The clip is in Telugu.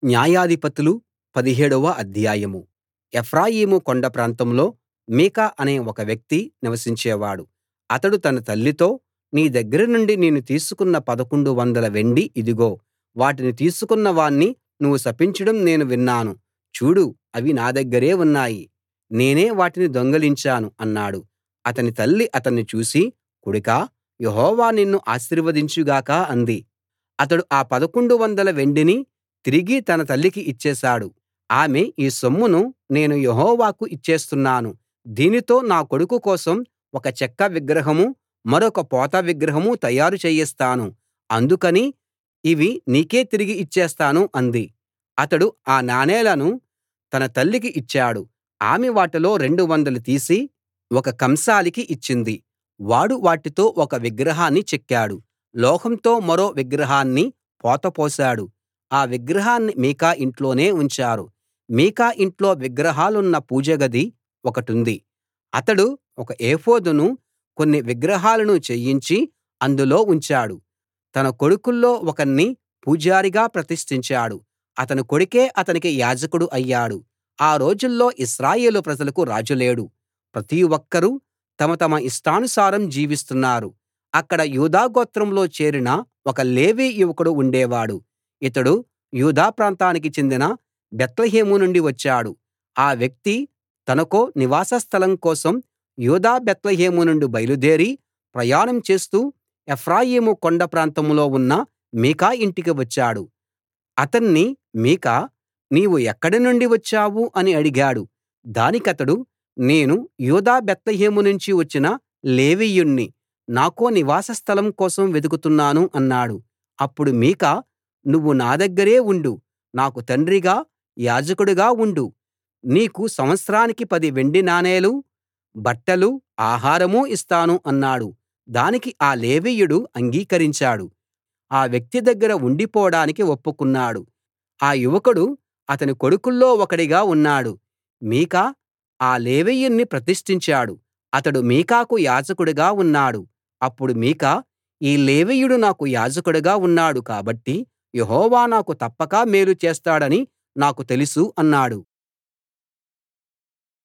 న్యాయాధిపతులు పదిహేడవ అధ్యాయం ఎఫ్రాయిము కొండ ప్రాంతంలో మీకా అనే ఒక వ్యక్తి నివసించేవాడు అతడు తన తల్లితో నీ దగ్గర నుండి నేను తీసుకున్న పదకొండు వందల వెండి ఇదిగో వాటిని తీసుకున్న వాణ్ణి నువ్వు శపించడం నేను విన్నాను చూడు అవి నా దగ్గరే ఉన్నాయి నేనే వాటిని దొంగిలించాను అన్నాడు అతని తల్లి అతన్ని చూసి కొడుకా యెహోవా నిన్ను ఆశీర్వదించు గాక అంది అతడు ఆ పదకొండు వందల వెండిని తిరిగి తన తల్లికి ఇచ్చేశాడు ఆమె ఈ సొమ్మును నేను యెహోవాకు ఇచ్చేస్తున్నాను దీనితో నా కొడుకు కోసం ఒక చెక్క విగ్రహం మరొక పోత విగ్రహం తయారు చేయిస్తాను అందుకని ఇవి నీకే తిరిగి ఇచ్చేస్తాను అంది అతడు ఆ నాణేలను తన తల్లికి ఇచ్చాడు ఆమె వాటిలో రెండు వందలు తీసి ఒక కంసాలికి ఇచ్చింది వాడు వాటితో ఒక విగ్రహాన్ని చెక్కాడు లోహంతో మరో విగ్రహాన్ని పోత పోశాడు ఆ విగ్రహాన్ని మీకా ఇంట్లోనే ఉంచారు మీకా ఇంట్లో విగ్రహాలున్న పూజగది ఒకటుంది అతడు ఒక ఏఫోదును కొన్ని విగ్రహాలను చేయించి అందులో ఉంచాడు తన కొడుకుల్లో ఒకణ్ణి పూజారిగా ప్రతిష్ఠించాడు అతని కొడుకే అతనికి యాజకుడు అయ్యాడు ఆ రోజుల్లో ఇశ్రాయేలు ప్రజలకు రాజు లేడు ప్రతి ఒక్కరూ తమ తమ ఇష్టానుసారం జీవిస్తున్నారు అక్కడ యూదా గోత్రంలో చేరిన ఒక లేవీ యువకుడు ఉండేవాడు ఇతడు యూదా ప్రాంతానికి చెందిన బేత్లెహేము నుండి వచ్చాడు ఆ వ్యక్తి తనకో నివాస స్థలం కోసం యూదా బేత్లెహేము నుండి బయలుదేరి ప్రయాణం చేస్తూ ఎఫ్రాయిము కొండ ప్రాంతంలో ఉన్న మీకా ఇంటికి వచ్చాడు అతన్ని మీకా నీవు ఎక్కడి నుండి వచ్చావు అని అడిగాడు దానికతడు నేను యూదా బేత్లెహేము నుంచి వచ్చిన లేవీయుణ్ణి నాకో నివాస స్థలం కోసం వెదుకుతున్నాను అన్నాడు అప్పుడు మీకా నువ్వు నా దగ్గరే ఉండు నాకు తండ్రిగా యాజకుడిగా ఉండు నీకు సంవత్సరానికి పది వెండి నాణేలు బట్టలు ఆహారం ఇస్తాను అన్నాడు దానికి ఆ లేవీయుడు అంగీకరించాడు ఆ వ్యక్తి దగ్గర ఉండిపోడానికి ఒప్పుకున్నాడు ఆ యువకుడు అతని కొడుకుల్లో ఒకడిగా ఉన్నాడు మీకా ఆ లేవీయుణ్ణి ప్రతిష్ఠించాడు అతడు మీకాకు యాజకుడిగా ఉన్నాడు అప్పుడు మీకా ఈ లేవీయుడు నాకు యాజకుడిగా ఉన్నాడు కాబట్టి యెహోవా నాకు తప్పక మేలు చేస్తాడని నాకు తెలుసు అన్నాడు